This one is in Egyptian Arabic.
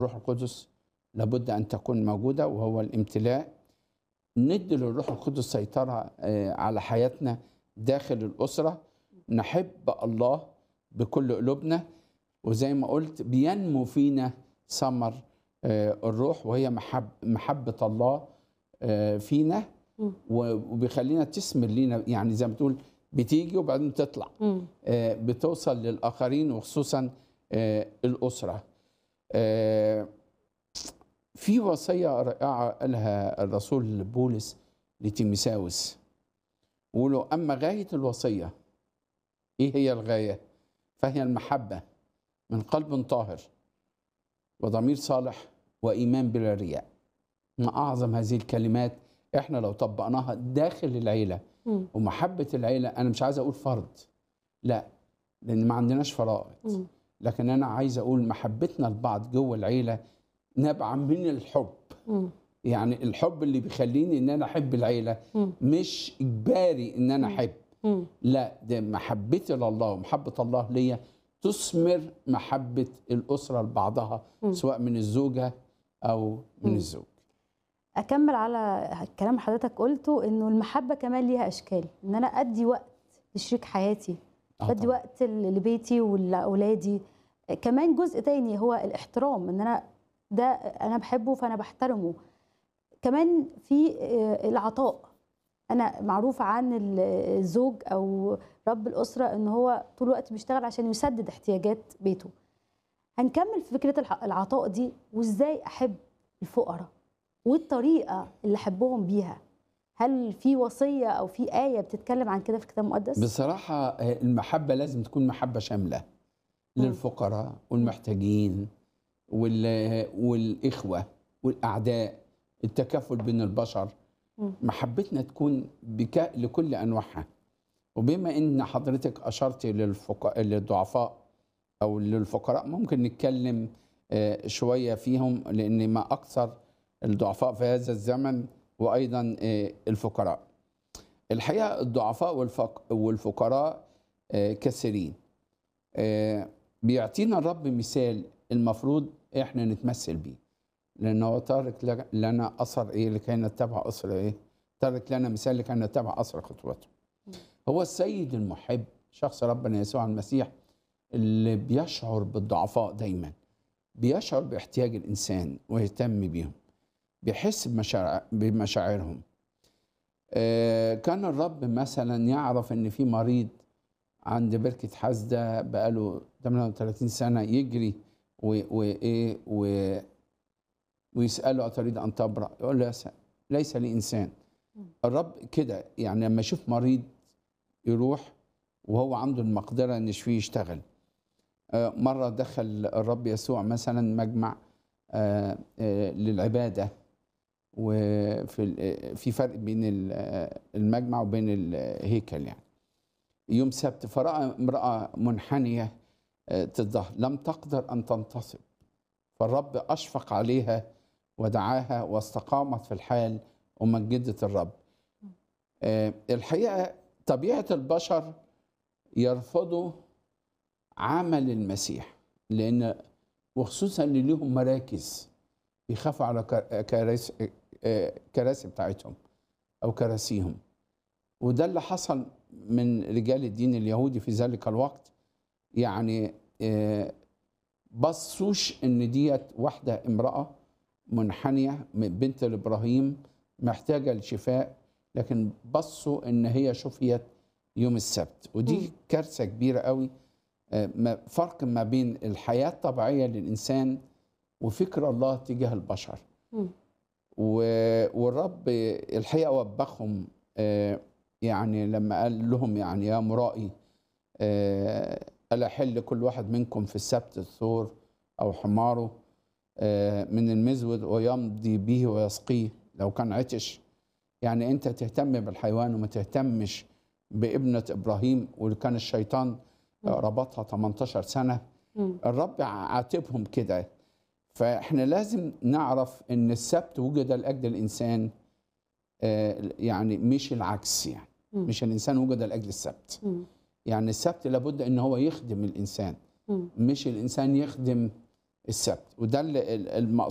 الروح القدس لابد ان تكون موجوده وهو الامتلاء ندي للروح القدس سيطره آه، على حياتنا داخل الاسره نحب الله بكل قلوبنا وزي ما قلت بينمو فينا ثمر آه، الروح وهي محب محبه الله آه، فينا مم. و- وبيخلينا تثمر لينا يعني زي ما تقول بتيجي وبعدين تطلع مم. آه، بتوصل للآخرين وخصوصا آه، الأسرة آه، في وصية رائعة قالها الرسول بولس لتيمساوس وله أما غاية الوصية إيه هي الغاية؟ فهي المحبة من قلب طاهر وضمير صالح وإيمان بلا رياء من أعظم هذه الكلمات إحنا لو طبقناها داخل العيلة مم. ومحبة العيلة أنا مش عايز أقول فرض لا لأن ما عندناش فرائض مم. لكن أنا عايز أقول محبتنا لبعض جوه العيلة نابعة من الحب مم. يعني الحب اللي بيخليني إن أنا أحب العيلة مم. مش إجباري إن أنا مم. أحب مم. لا ده محبتي لله ومحبة الله ليا تثمر محبة الأسرة لبعضها مم. سواء من الزوجة أو من مم. الزوج اكمل على كلام حضرتك قلته انه المحبه كمان ليها اشكال ان انا ادي وقت لشريك حياتي آه بدي طبعاً. وقت ل- لبيتي ولاولادي كمان جزء تاني هو الاحترام ان انا ده انا بحبه فانا بحترمه كمان في آه، العطاء انا معروف عن ال- الزوج او رب الاسره ان هو طول الوقت بيشتغل عشان يسدد احتياجات بيته هنكمل في فكره الح- العطاء دي وازاي احب الفقراء والطريقه اللي احبهم بيها هل في وصيه او في ايه بتتكلم عن كده في الكتاب المقدس بصراحة آه، المحبة لازم تكون محبة شاملة مم. للفقراء والمحتاجين وال- والإخوة والأعداء التكافل بين البشر مم. محبتنا تكون بك... لكل أنواعها وبما إن حضرتك أشرت للفق... للضعفاء أو للفقراء ممكن نتكلم آه، شوية فيهم لأن ما أكثر الضعفاء في هذا الزمن وأيضا آه، الفقراء الحقيقة الضعفاء والفق... والفقراء آه، كثيرين آه، بيعطينا الرب مثال المفروض احنا نتمثل بيه لان هو تارك لك- لنا اثر ايه لكي نتبع اثر ايه تارك لنا مثال لكي نتبع اثر خطوته هو السيد المحب شخص ربنا يسوع المسيح اللي بيشعر بالضعفاء دايما بيشعر باحتياج الانسان ويهتم بيهم بيحس بمشاعر بمشاعرهم آه، كان الرب مثلا يعرف ان في مريض عند بركة حسدة بقاله 38 سنة يجري و- وإيه و ويسأله أتريد أن تبرأ يقول له يس- ليس لي إنسان الرب كده يعني لما يشوف مريض يروح وهو عنده المقدرة أن يشفيه يشتغل آه، مرة دخل الرب يسوع مثلا مجمع آه، آه، للعبادة وفي ال- في فرق بين ال- آه، المجمع وبين الهيكل يعني يوم سبت فرأى امرأة منحنية آه، الظهر لم تقدر أن تنتصب فالرب أشفق عليها ودعاها واستقامت في الحال ومجدت الرب آه، الحقيقة طبيعة البشر يرفضوا عمل المسيح لأن وخصوصا اللي ليهم مراكز بيخافوا على كر- كراسي آه، كراسي بتاعتهم أو كراسيهم وده اللي حصل من رجال الدين اليهودي في ذلك الوقت يعني آه، بصوش ان ديت واحده امراه منحنيه من بنت لابراهيم محتاجه لشفاء لكن بصوا ان هي شفيت يوم السبت مم. ودي كارثه كبيره قوي آه، ما- فرق ما بين الحياه الطبيعيه للانسان وفكر الله تجاه البشر مم. و- والرب الحقيقه وبخهم آه، يعني لما قال لهم يعني يا مرائي آه، ألا حل كل واحد منكم في السبت الثور أو حماره آه، من المزود ويمضي به ويسقيه لو كان عطش يعني أنت تهتم بالحيوان وما تهتمش بابنة إبراهيم واللي كان الشيطان آه، ربطها 18 سنة مم. الرب عاتبهم كده فاحنا لازم نعرف ان السبت وجد لاجل الانسان آه، يعني مش العكس يعني مم. مش الانسان وجد لاجل السبت مم. يعني السبت لابد ان هو يخدم الانسان مم. مش الانسان يخدم السبت وده اللي- المقصود